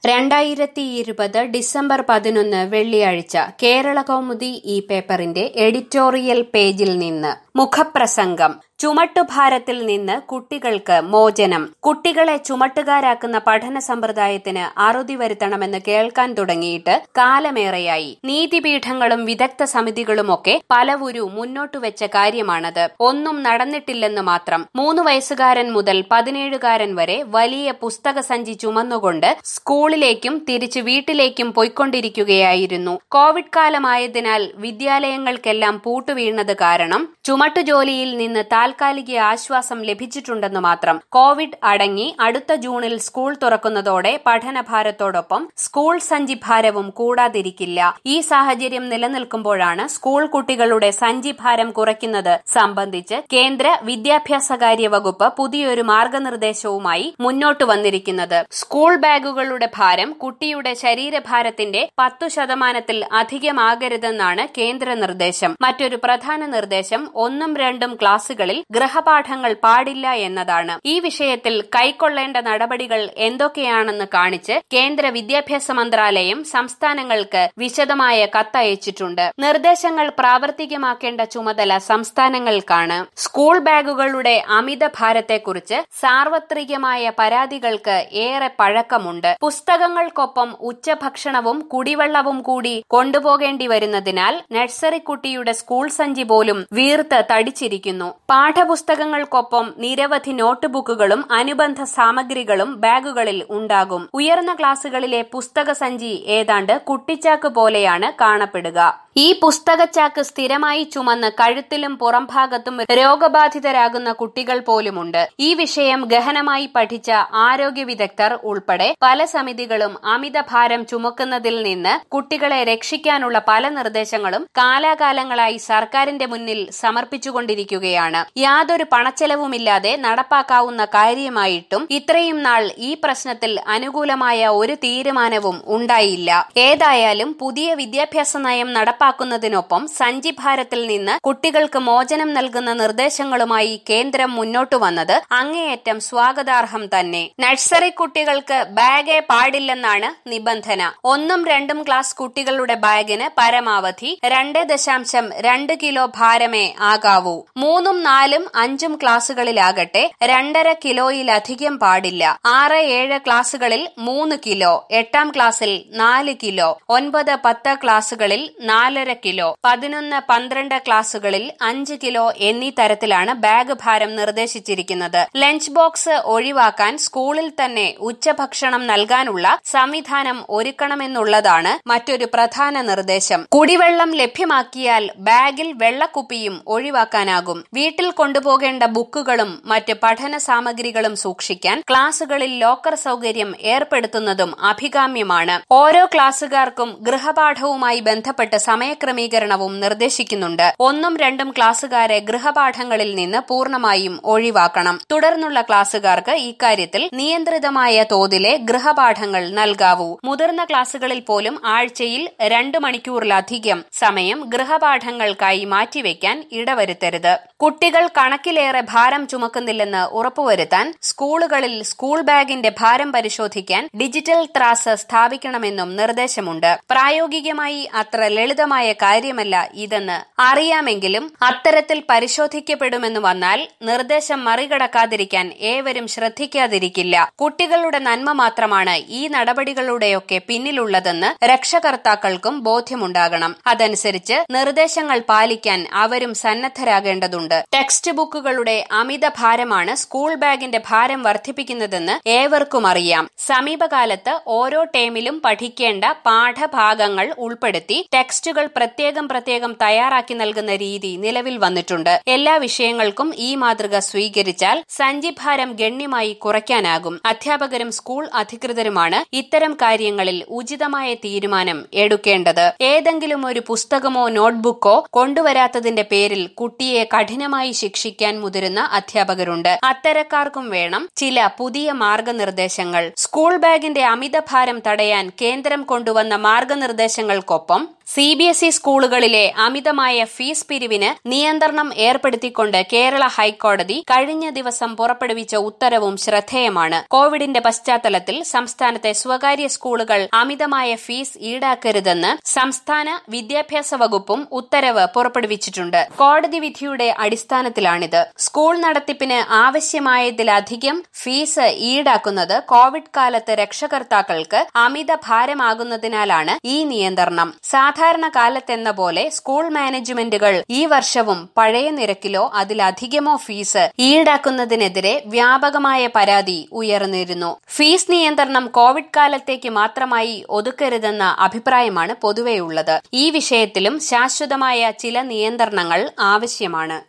രണ്ടായിരത്തി ഇരുപത് ഡിസംബർ പതിനൊന്ന് വെള്ളിയാഴ്ച കേരള കൗമുദി ഈ പേപ്പറിന്റെ എഡിറ്റോറിയൽ പേജിൽ നിന്ന് മുഖപ്രസംഗം ചുമട്ടുഭാരത്തിൽ നിന്ന് കുട്ടികൾക്ക് മോചനം കുട്ടികളെ ചുമട്ടുകാരാക്കുന്ന പഠന സമ്പ്രദായത്തിന് അറുതി വരുത്തണമെന്ന് കേൾക്കാൻ തുടങ്ങിയിട്ട് കാലമേറെയായി നീതിപീഠങ്ങളും വിദഗ്ധ സമിതികളുമൊക്കെ പലവുരു മുന്നോട്ടുവെച്ച കാര്യമാണത് ഒന്നും നടന്നിട്ടില്ലെന്ന് മാത്രം മൂന്ന് വയസ്സുകാരൻ മുതൽ പതിനേഴുകാരൻ വരെ വലിയ പുസ്തക സഞ്ചി ചുമന്നുകൊണ്ട് സ്കൂളിലേക്കും തിരിച്ചു വീട്ടിലേക്കും പോയിക്കൊണ്ടിരിക്കുകയായിരുന്നു കോവിഡ് കാലമായതിനാൽ വിദ്യാലയങ്ങൾക്കെല്ലാം പൂട്ടുവീണത് കാരണം ചുമട്ടുജോലിയിൽ നിന്ന് താൽക്കാലിക ആശ്വാസം ലഭിച്ചിട്ടുണ്ടെന്ന് മാത്രം കോവിഡ് അടങ്ങി അടുത്ത ജൂണിൽ സ്കൂൾ തുറക്കുന്നതോടെ പഠനഭാരത്തോടൊപ്പം സ്കൂൾ സഞ്ചിഭാരവും കൂടാതിരിക്കില്ല ഈ സാഹചര്യം നിലനിൽക്കുമ്പോഴാണ് സ്കൂൾ കുട്ടികളുടെ സഞ്ചിഭാരം കുറയ്ക്കുന്നത് സംബന്ധിച്ച് കേന്ദ്ര വിദ്യാഭ്യാസകാര്യ വകുപ്പ് പുതിയൊരു മാർഗനിർദ്ദേശവുമായി മുന്നോട്ട് വന്നിരിക്കുന്നത് സ്കൂൾ ബാഗുകളുടെ ഭാരം കുട്ടിയുടെ ശരീരഭാരത്തിന്റെ പത്തു ശതമാനത്തിൽ അധികമാകരുതെന്നാണ് കേന്ദ്ര നിർദ്ദേശം മറ്റൊരു പ്രധാന നിർദ്ദേശം ഒന്നും രണ്ടും ക്ലാസുകളിൽ ഗൃഹപാഠങ്ങൾ പാടില്ല എന്നതാണ് ഈ വിഷയത്തിൽ കൈക്കൊള്ളേണ്ട നടപടികൾ എന്തൊക്കെയാണെന്ന് കാണിച്ച് കേന്ദ്ര വിദ്യാഭ്യാസ മന്ത്രാലയം സംസ്ഥാനങ്ങൾക്ക് വിശദമായ കത്തയച്ചിട്ടുണ്ട് നിർദ്ദേശങ്ങൾ പ്രാവർത്തികമാക്കേണ്ട ചുമതല സംസ്ഥാനങ്ങൾക്കാണ് സ്കൂൾ ബാഗുകളുടെ അമിത ഭാരത്തെക്കുറിച്ച് സാർവത്രികമായ പരാതികൾക്ക് ഏറെ പഴക്കമുണ്ട് പുസ്തകങ്ങൾക്കൊപ്പം ഉച്ചഭക്ഷണവും കുടിവെള്ളവും കൂടി കൊണ്ടുപോകേണ്ടി വരുന്നതിനാൽ നഴ്സറി കുട്ടിയുടെ സ്കൂൾ സഞ്ചി പോലും വീർത്ത് തടിച്ചിരിക്കുന്നു പാഠപുസ്തകങ്ങൾക്കൊപ്പം നിരവധി നോട്ട് ബുക്കുകളും അനുബന്ധ സാമഗ്രികളും ബാഗുകളിൽ ഉണ്ടാകും ഉയർന്ന ക്ലാസുകളിലെ പുസ്തക സഞ്ചി ഏതാണ്ട് കുട്ടിച്ചാക്ക് പോലെയാണ് കാണപ്പെടുക ഈ പുസ്തകച്ചാക്ക് സ്ഥിരമായി ചുമന്ന് കഴുത്തിലും പുറംഭാഗത്തും രോഗബാധിതരാകുന്ന കുട്ടികൾ പോലുമുണ്ട് ഈ വിഷയം ഗഹനമായി പഠിച്ച ആരോഗ്യ വിദഗ്ധർ ഉൾപ്പെടെ പല സമിതികളും അമിതഭാരം ചുമക്കുന്നതിൽ നിന്ന് കുട്ടികളെ രക്ഷിക്കാനുള്ള പല നിർദ്ദേശങ്ങളും കാലാകാലങ്ങളായി സർക്കാരിന്റെ മുന്നിൽ സമർപ്പിച്ചുകൊണ്ടിരിക്കുകയാണ് യാതൊരു പണച്ചെലവുമില്ലാതെ നടപ്പാക്കാവുന്ന കാര്യമായിട്ടും ഇത്രയും നാൾ ഈ പ്രശ്നത്തിൽ അനുകൂലമായ ഒരു തീരുമാനവും ഉണ്ടായില്ല ഏതായാലും പുതിയ വിദ്യാഭ്യാസ നയം നടപ്പാക്കുന്നതിനൊപ്പം സഞ്ചിഭാരത്തിൽ നിന്ന് കുട്ടികൾക്ക് മോചനം നൽകുന്ന നിർദ്ദേശങ്ങളുമായി കേന്ദ്രം മുന്നോട്ടു വന്നത് അങ്ങേയറ്റം സ്വാഗതാർഹം തന്നെ നഴ്സറി കുട്ടികൾക്ക് ബാഗേ പാടില്ലെന്നാണ് നിബന്ധന ഒന്നും രണ്ടും ക്ലാസ് കുട്ടികളുടെ ബാഗിന് പരമാവധി രണ്ട് ദശാംശം രണ്ട് കിലോ ഭാരമേ ആകാവൂ മൂന്നും നാലും അഞ്ചും ക്ലാസുകളിലാകട്ടെ രണ്ടര കിലോയിലധികം പാടില്ല ആറ് ഏഴ് ക്ലാസുകളിൽ മൂന്ന് കിലോ എട്ടാം ക്ലാസ്സിൽ നാല് കിലോ ഒൻപത് പത്ത് ക്ലാസുകളിൽ നാലര കിലോ പതിനൊന്ന് പന്ത്രണ്ട് ക്ലാസുകളിൽ അഞ്ച് കിലോ എന്നീ തരത്തിലാണ് ബാഗ് ഭാരം നിർദ്ദേശിച്ചിരിക്കുന്നത് ലഞ്ച് ബോക്സ് ഒഴിവാക്കാൻ സ്കൂളിൽ തന്നെ ഉച്ചഭക്ഷണം നൽകാനുള്ള സംവിധാനം ഒരുക്കണമെന്നുള്ളതാണ് മറ്റൊരു പ്രധാന നിർദ്ദേശം കുടിവെള്ളം ലഭ്യമാക്കിയാൽ ബാഗിൽ വെള്ളക്കുപ്പിയും ഒഴിവാക്കാനാകും വീട്ടിൽ കൊണ്ടുപോകേണ്ട ബുക്കുകളും മറ്റ് പഠന സാമഗ്രികളും സൂക്ഷിക്കാൻ ക്ലാസുകളിൽ ലോക്കർ സൗകര്യം ഏർപ്പെടുത്തുന്നതും അഭികാമ്യമാണ് ഓരോ ക്ലാസുകാർക്കും ഗൃഹപാഠവുമായി ബന്ധപ്പെട്ട് സമയക്രമീകരണവും നിർദ്ദേശിക്കുന്നുണ്ട് ഒന്നും രണ്ടും ക്ലാസുകാരെ ഗൃഹപാഠങ്ങളിൽ നിന്ന് പൂർണ്ണമായും ഒഴിവാക്കണം തുടർന്നുള്ള ക്ലാസുകാർക്ക് ഇക്കാര്യത്തിൽ നിയന്ത്രിതമായ തോതിലെ ഗൃഹപാഠങ്ങൾ നൽകാവൂ മുതിർന്ന ക്ലാസുകളിൽ പോലും ആഴ്ചയിൽ രണ്ടു മണിക്കൂറിലധികം സമയം ഗൃഹപാഠങ്ങൾക്കായി മാറ്റിവെക്കാൻ ഇടവരുത്തരുത് കുട്ടികൾ കണക്കിലേറെ ഭാരം ചുമക്കുന്നില്ലെന്ന് ഉറപ്പുവരുത്താൻ സ്കൂളുകളിൽ സ്കൂൾ ബാഗിന്റെ ഭാരം പരിശോധിക്കാൻ ഡിജിറ്റൽ ത്രാസ് സ്ഥാപിക്കണമെന്നും നിർദ്ദേശമുണ്ട് പ്രായോഗികമായി അത്ര ലളിതമായ കാര്യമല്ല ഇതെന്ന് അറിയാമെങ്കിലും അത്തരത്തിൽ പരിശോധിക്കപ്പെടുമെന്ന് വന്നാൽ നിർദ്ദേശം മറികടക്കാതിരിക്കാൻ ഏവരും ശ്രദ്ധിക്കാതിരിക്കില്ല കുട്ടികളുടെ നന്മ മാത്രമാണ് ഈ നടപടികളുടെയൊക്കെ പിന്നിലുള്ളതെന്ന് രക്ഷകർത്താക്കൾക്കും ബോധ്യമുണ്ടാകണം അതനുസരിച്ച് നിർദ്ദേശങ്ങൾ പാലിക്കാൻ അവരും സന്നദ്ധരാകേണ്ടതുണ്ട് ടെക്സ്റ്റ് ബുക്കുകളുടെ അമിത ഭാരമാണ് സ്കൂൾ ബാഗിന്റെ ഭാരം വർദ്ധിപ്പിക്കുന്നതെന്ന് ഏവർക്കും അറിയാം സമീപകാലത്ത് ഓരോ ടേമിലും പഠിക്കേണ്ട പാഠഭാഗങ്ങൾ ഉൾപ്പെടുത്തി ടെക്സ്റ്റുകൾ പ്രത്യേകം പ്രത്യേകം തയ്യാറാക്കി നൽകുന്ന രീതി നിലവിൽ വന്നിട്ടുണ്ട് എല്ലാ വിഷയങ്ങൾക്കും ഈ മാതൃക സ്വീകരിച്ചാൽ സഞ്ചിഭാരം ഗണ്യമായി കുറയ്ക്കാനാകും അധ്യാപകരും സ്കൂൾ അധികൃതരുമാണ് ഇത്തരം കാര്യങ്ങളിൽ ഉചിതമായ തീരുമാനം എടുക്കേണ്ടത് ഏതെങ്കിലും ഒരു പുസ്തകമോ നോട്ട്ബുക്കോ കൊണ്ടുവരാത്തതിന്റെ പേരിൽ കുട്ടിയെ കഠിനമായി ശിക്ഷിക്കാൻ മുതിരുന്ന അധ്യാപകരുണ്ട് അത്തരക്കാർക്കും വേണം ചില പുതിയ മാർഗനിർദ്ദേശങ്ങൾ സ്കൂൾ ബാഗിന്റെ അമിതഭാരം തടയാൻ കേന്ദ്രം കൊണ്ടുവന്ന മാർഗനിർദ്ദേശങ്ങൾക്കൊപ്പം സി ബി എസ് ഇ സ്കൂളുകളിലെ അമിതമായ ഫീസ് പിരിവിന് നിയന്ത്രണം ഏർപ്പെടുത്തിക്കൊണ്ട് കേരള ഹൈക്കോടതി കഴിഞ്ഞ ദിവസം പുറപ്പെടുവിച്ച ഉത്തരവും ശ്രദ്ധേയമാണ് കോവിഡിന്റെ പശ്ചാത്തലത്തിൽ സംസ്ഥാനത്തെ സ്വകാര്യ സ്കൂളുകൾ അമിതമായ ഫീസ് ഈടാക്കരുതെന്ന് സംസ്ഥാന വിദ്യാഭ്യാസ വകുപ്പും ഉത്തരവ് പുറപ്പെടുവിച്ചിട്ടുണ്ട് കോടതി വിധിയുടെ അടിസ്ഥാനത്തിലാണിത് സ്കൂൾ നടത്തിപ്പിന് ആവശ്യമായതിലധികം ഫീസ് ഈടാക്കുന്നത് കോവിഡ് കാലത്ത് രക്ഷകർത്താക്കൾക്ക് അമിത ഭാരമാകുന്നതിനാലാണ് ഈ നിയന്ത്രണം സാധാരണ കാലത്തെന്ന പോലെ സ്കൂൾ മാനേജ്മെന്റുകൾ ഈ വർഷവും പഴയ നിരക്കിലോ അതിലധികമോ ഫീസ് ഈടാക്കുന്നതിനെതിരെ വ്യാപകമായ പരാതി ഉയർന്നിരുന്നു ഫീസ് നിയന്ത്രണം കോവിഡ് കാലത്തേക്ക് മാത്രമായി ഒതുക്കരുതെന്ന അഭിപ്രായമാണ് പൊതുവെയുള്ളത് ഈ വിഷയത്തിലും ശാശ്വതമായ ചില നിയന്ത്രണങ്ങൾ ആവശ്യമാണ്